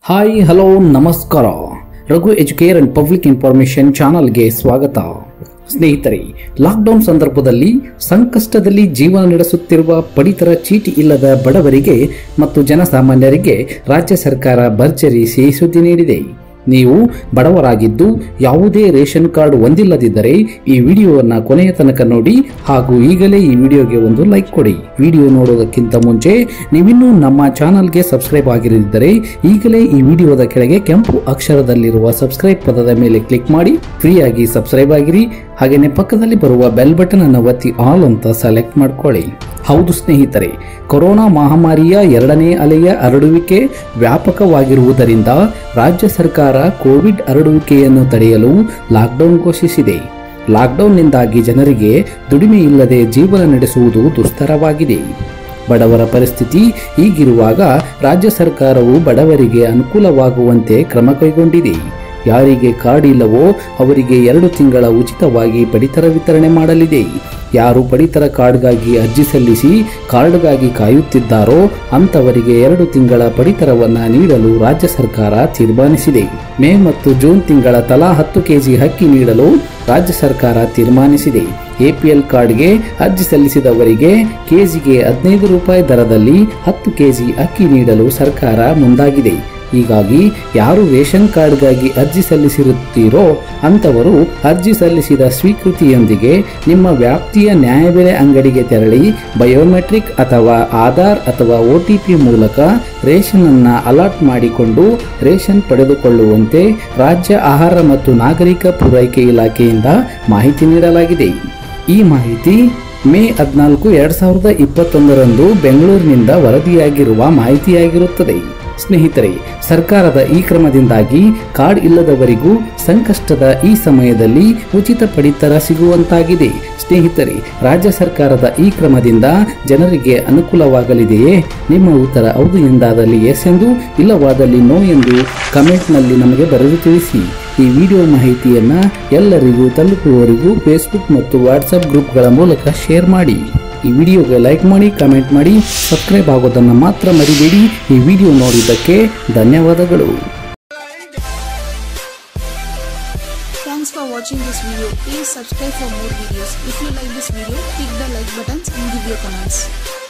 Hi hello ನಮಸ್ಕಾರ Raghu educare and public information ಚಾನಲ್ಗೆ ಸ್ವಾಗತ ಸ್ನೇಹಿತರೆ ಲಾಕ್ಡೌನ್ ಸಂದರ್ಭದಲ್ಲಿ ಸಂಕಷ್ಟದಲ್ಲಿ ಜೀವನ ನಡೆಸುತ್ತಿರುವ ಪಡಿತರ ಚೀಟಿ ಇಲ್ಲದ ಬಡವರಿಗೆ ಮತ್ತು ಜನಸಾಮಾನ್ಯರಿಗೆ ರಾಜ್ಯ ಸರ್ಕಾರ ಭರ್ಜರಿ ಸಿಹಿ ಸುದ್ದಿ ನೀಡಿದೆ ನೀವು ಬಡವರಾಗಿದ್ದು ಯಾವುದೇ ರೇಷನ್ ಕಾರ್ಡ್ ಹೊಂದಿಲ್ಲದಿದ್ದರೆ ಈ ವಿಡಿಯೋವನ್ನು ಕೊನೆಯ ತನಕ ನೋಡಿ ಹಾಗೂ ಈಗಲೇ ಈ ವಿಡಿಯೋಗೆ ಒಂದು ಲೈಕ್ ಕೊಡಿ ವಿಡಿಯೋ ನೋಡೋದಕ್ಕಿಂತ ಮುಂಚೆ ನೀವಿನ್ನೂ ನಮ್ಮ ಚಾನಲ್ಗೆ ಸಬ್ಸ್ಕ್ರೈಬ್ ಆಗಿರದಿದ್ದರೆ ಈಗಲೇ ಈ ವಿಡಿಯೋದ ಕೆಳಗೆ ಕೆಂಪು ಅಕ್ಷರದಲ್ಲಿರುವ ಸಬ್ಸ್ಕ್ರೈಬ್ ಪದದ ಮೇಲೆ ಕ್ಲಿಕ್ ಮಾಡಿ ಫ್ರೀಯಾಗಿ ಸಬ್ಸ್ಕ್ರೈಬ್ ಆಗಿರಿ ಹಾಗೆಯೇ ಪಕ್ಕದಲ್ಲಿ ಬರುವ ಬೆಲ್ ಬಟನ್ ಅನ್ನು ಒತ್ತಿ ಆಲ್ ಅಂತ ಸೆಲೆಕ್ಟ್ ಮಾಡ್ಕೊಳ್ಳಿ ಹೌದು ಸ್ನೇಹಿತರೆ ಕೊರೋನಾ ಮಹಾಮಾರಿಯ ಎರಡನೇ ಅಲೆಯ ಹರಡುವಿಕೆ ವ್ಯಾಪಕವಾಗಿರುವುದರಿಂದ ರಾಜ್ಯ ಸರ್ಕಾರ ಕೋವಿಡ್ ಹರಡುವಿಕೆಯನ್ನು ತಡೆಯಲು ಲಾಕ್ಡೌನ್ ಘೋಷಿಸಿದೆ ಲಾಕ್ಡೌನ್ನಿಂದಾಗಿ ಜನರಿಗೆ ದುಡಿಮೆ ಇಲ್ಲದೆ ಜೀವನ ನಡೆಸುವುದು ದುಸ್ತರವಾಗಿದೆ ಬಡವರ ಪರಿಸ್ಥಿತಿ ಹೀಗಿರುವಾಗ ರಾಜ್ಯ ಸರ್ಕಾರವು ಬಡವರಿಗೆ ಅನುಕೂಲವಾಗುವಂತೆ ಕ್ರಮ ಕೈಗೊಂಡಿದೆ ಯಾರಿಗೆ ಕಾರ್ಡ್ ಇಲ್ಲವೋ ಅವರಿಗೆ ಎರಡು ತಿಂಗಳ ಉಚಿತವಾಗಿ ಪಡಿತರ ವಿತರಣೆ ಮಾಡಲಿದೆ ಯಾರು ಪಡಿತರ ಕಾರ್ಡ್ಗಾಗಿ ಅರ್ಜಿ ಸಲ್ಲಿಸಿ ಕಾರ್ಡ್ಗಾಗಿ ಕಾಯುತ್ತಿದ್ದಾರೋ ಅಂಥವರಿಗೆ ಎರಡು ತಿಂಗಳ ಪಡಿತರವನ್ನು ನೀಡಲು ರಾಜ್ಯ ಸರ್ಕಾರ ತೀರ್ಮಾನಿಸಿದೆ ಮೇ ಮತ್ತು ಜೂನ್ ತಿಂಗಳ ತಲಾ ಹತ್ತು ಕೆಜಿ ಅಕ್ಕಿ ನೀಡಲು ರಾಜ್ಯ ಸರ್ಕಾರ ತೀರ್ಮಾನಿಸಿದೆ ಎಪಿಎಲ್ ಕಾರ್ಡ್ಗೆ ಅರ್ಜಿ ಸಲ್ಲಿಸಿದವರಿಗೆ ಕೆಜಿಗೆ ಹದಿನೈದು ರೂಪಾಯಿ ದರದಲ್ಲಿ ಹತ್ತು ಕೆಜಿ ಅಕ್ಕಿ ನೀಡಲು ಸರ್ಕಾರ ಮುಂದಾಗಿದೆ ಹೀಗಾಗಿ ಯಾರು ರೇಷನ್ ಕಾರ್ಡ್ಗಾಗಿ ಅರ್ಜಿ ಸಲ್ಲಿಸಿರುತ್ತೀರೋ ಅಂಥವರು ಅರ್ಜಿ ಸಲ್ಲಿಸಿದ ಸ್ವೀಕೃತಿಯೊಂದಿಗೆ ನಿಮ್ಮ ವ್ಯಾಪ್ತಿಯ ನ್ಯಾಯಬೆಲೆ ಅಂಗಡಿಗೆ ತೆರಳಿ ಬಯೋಮೆಟ್ರಿಕ್ ಅಥವಾ ಆಧಾರ್ ಅಥವಾ ಒ ಟಿ ಪಿ ಮೂಲಕ ರೇಷನ್ ಅನ್ನ ಅಲಾಟ್ ಮಾಡಿಕೊಂಡು ರೇಷನ್ ಪಡೆದುಕೊಳ್ಳುವಂತೆ ರಾಜ್ಯ ಆಹಾರ ಮತ್ತು ನಾಗರಿಕ ಪೂರೈಕೆ ಇಲಾಖೆಯಿಂದ ಮಾಹಿತಿ ನೀಡಲಾಗಿದೆ ಈ ಮಾಹಿತಿ ಮೇ ಹದಿನಾಲ್ಕು ಎರಡ್ ಸಾವಿರದ ಇಪ್ಪತ್ತೊಂದರಂದು ಬೆಂಗಳೂರಿನಿಂದ ವರದಿಯಾಗಿರುವ ಮಾಹಿತಿಯಾಗಿರುತ್ತದೆ ಸ್ನೇಹಿತರೆ ಸರ್ಕಾರದ ಈ ಕ್ರಮದಿಂದಾಗಿ ಕಾರ್ಡ್ ಇಲ್ಲದವರಿಗೂ ಸಂಕಷ್ಟದ ಈ ಸಮಯದಲ್ಲಿ ಉಚಿತ ಪಡಿತರ ಸಿಗುವಂತಾಗಿದೆ ಸ್ನೇಹಿತರೆ ರಾಜ್ಯ ಸರ್ಕಾರದ ಈ ಕ್ರಮದಿಂದ ಜನರಿಗೆ ಅನುಕೂಲವಾಗಲಿದೆಯೇ ನಿಮ್ಮ ಉತ್ತರ ಹೌದು ಎಂದಾದಲ್ಲಿ ಎಸ್ ಎಂದು ಇಲ್ಲವಾದಲ್ಲಿ ನೋ ಎಂದು ಕಮೆಂಟ್ನಲ್ಲಿ ನಮಗೆ ಬರೆದು ತಿಳಿಸಿ ಈ ವಿಡಿಯೋ ಮಾಹಿತಿಯನ್ನು ಎಲ್ಲರಿಗೂ ತಲುಪುವವರಿಗೂ ಫೇಸ್ಬುಕ್ ಮತ್ತು ವಾಟ್ಸಪ್ ಗ್ರೂಪ್ಗಳ ಮೂಲಕ ಶೇರ್ ಮಾಡಿ ಈ ವಿಡಿಯೋಗೆ ಲೈಕ್ ಮಾಡಿ ಕಮೆಂಟ್ ಮಾಡಿ ಸಬ್ಸ್ಕ್ರೈಬ್ ಆಗೋದನ್ನು ಮಾತ್ರ ಮರಿಬೇಡಿ ಈ ವಿಡಿಯೋ ನೋಡಿದ್ದಕ್ಕೆ ಧನ್ಯವಾದಗಳು Thanks for watching this video. Please subscribe for more videos. If you like this video, click the like buttons and give your comments.